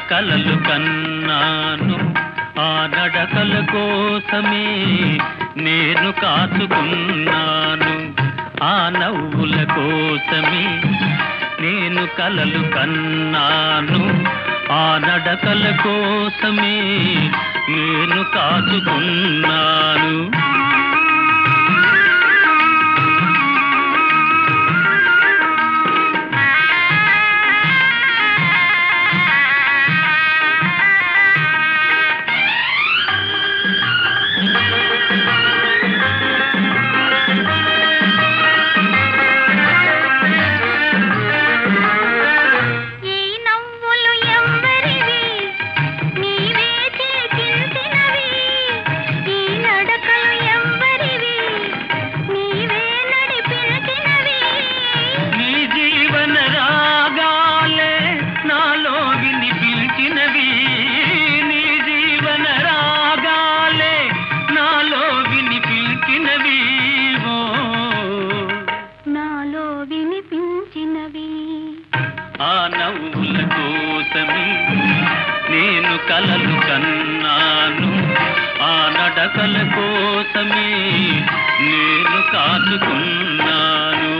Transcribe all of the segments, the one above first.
కలలు కన్నాను ఆ నడకల కోసమే నేను కాచుకున్నాను ఆ నవ్వుల కోసమే నేను కలలు కన్నాను ఆ నడకల కోసమే నేను కాచుకున్నాను ఈ నవ్వులు ఎవ్వరివి నీవే చేసించినవి ఈ నడకలు ఎవ్వరివి నీవే నడిపించినవి నీ జీవన రాగాలే నాలో వినిపించినవి నీ జీవన రాగాలే నాలో వినిపించినవి ఓ నాలో వినిపించినవి ఆ నవ్వుల కోసమే నేను కలలు కన్నాను ఆ నడకల కోసమే నేను కాచుకున్నాను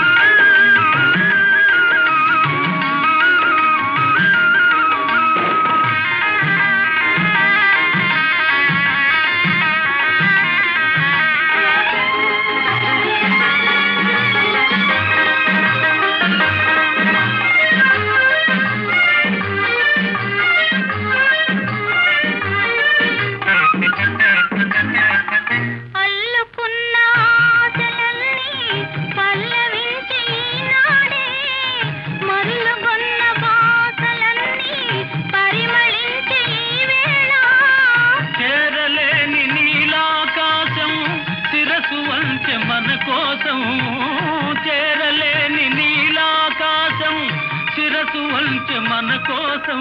అల్లుకున్న ఆశలన్నీ పల్లవించి ఈనాడే మరులుగొన్న బాసలన్నీ పరిమళించి ఈ వేళ చేరలేని నీలాకాశం శిరసు వంచె మన కోసం చేరలేని నీలాకాశం శిరసు వంచె మన కోసం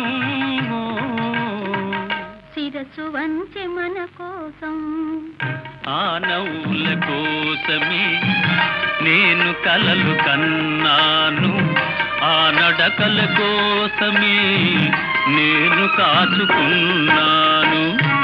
శిరసు వంచె మన కోసం ఆ నవ్వుల కోసమే నేను కలలు కన్నాను ఆ నడకల కోసమే నేను కాచుకున్నాను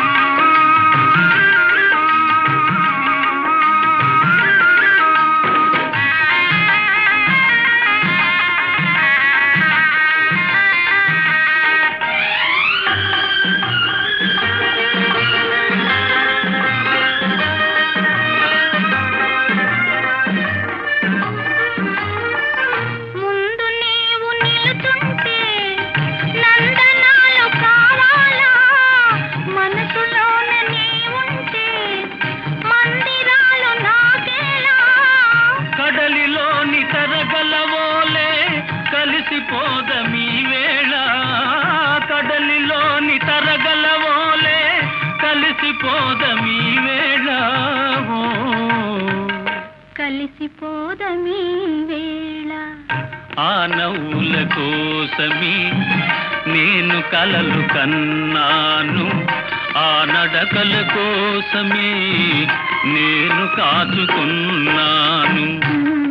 ముందు నీవు నిలుచుంటే నందనాలు కావాలా మనసులోన నీవుంటే మందిరాలు నాకేలా కడలిలోని తరగలవోలే కలిసిపోదమీ వేళ కడలిలోని తరగలవోలే కలిసిపోదమీ వేళ ఓ. కలిసిపోదమీ వేళ ఆ నవ్వుల కోసమే నేను కలలు కన్నాను ఆ నడకల కోసమే నేను కాచుకున్నాను మ్మ్.